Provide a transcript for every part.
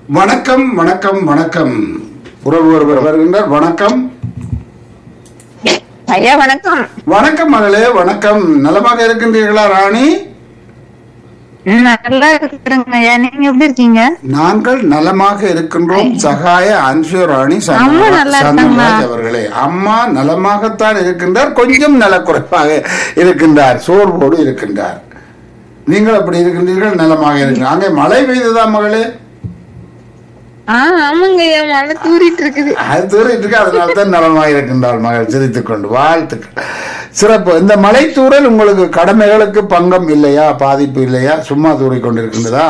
வணக்கம் வணக்கம் வணக்கம் உறவு ஒருவர் வருகின்றார் வணக்கம் ஐயா வணக்கம் வணக்கம் மகளே வணக்கம் நலமாக இருக்கின்றீர்களா ராணி ம், நல்லா இருக்கிறேங்க ஐயா நீங்க எப்படி இருக்கீங்க நாங்கள் நலமாக இருக்கின்றோம் சகாய அன்சு ராணி அம்மா நல்லா இருக்காங்களா? சந்திரராஜ் அவர்களே அம்மா நலமாகத்தான் இருக்கின்றார் கொஞ்சம் நலக்குறைவாக இருக்கின்றார் சோர்வோடு இருக்கின்றார் நீங்கள் அப்படி இருக்கின்றீர்கள் நலமாக இருக்கிறீர்கள் அங்கே மழை பெய்ததா மகளே ஆ ஆமாங்க ஐயா மழை தூரிட்டு இருக்குது அது தூரிட்டு இருக்கு அதனால தான் நலமாக இருக்கின்றாள் மகள் சிரித்துக் கொண்டு வாழ்த்துக்கள் சிறப்பு இந்த மலை தூறல் உங்களுக்கு கடமைகளுக்கு பங்கம் இல்லையா பாதிப்பு இல்லையா சும்மா தூறிக் கொண்டிருக்கின்றதா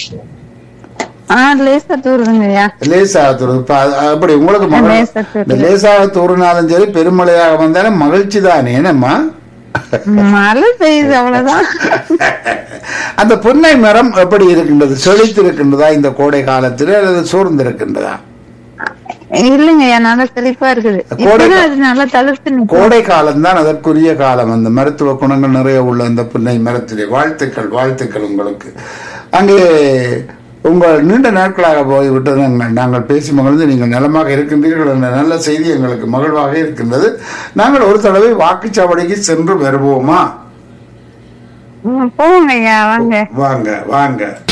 ஆ லேசா தூருதுங்க ஐயா லேசாக தூறு இப்ப அது- அப்படி உங்களுக்கு மகள் லேசா தூறுது. இந்த லேசாக தூறினாலும் சரி பெருமழையாக வந்தாலும் மகிழ்ச்சி தானே என்னம்மா மழை பெய்யுது அவ்வளவுதான் அந்த புன்னை மரம் எப்படி இருக்கின்றது செழித்து இருக்கின்றதா இந்த கோடை காலத்தில் அல்லது சூழ்ந்து இருக்கின்றதா இல்லைங்க ஐயா நல்லா செழிப்பா இருக்குது கோடை இப்பதான் அது நல்லா தளர்த்து நிக்கும். கோடை காலம் தான் அதற்குரிய காலம் அந்த மருத்துவ குணங்கள் நிறைய உள்ள அந்த புன்னை மரத்திலே வாழ்த்துக்கள் வாழ்த்துக்கள் உங்களுக்கு அங்கே உங்கள் நீண்ட நாட்களாக போய்விட்டு நாங்கள் நாங்கள் பேசி மகிழ்ந்து நீங்கள் நலமாக இருக்கின்றீர்கள் என்ற நல்ல செய்தி எங்களுக்கு மகிழ்வாக இருக்கின்றது நாங்கள் ஒரு தடவை வாக்குச்சாவடிக்கு சென்று வருவோமா ம், போங்க ஐயா வாங்க வாங்க வாங்க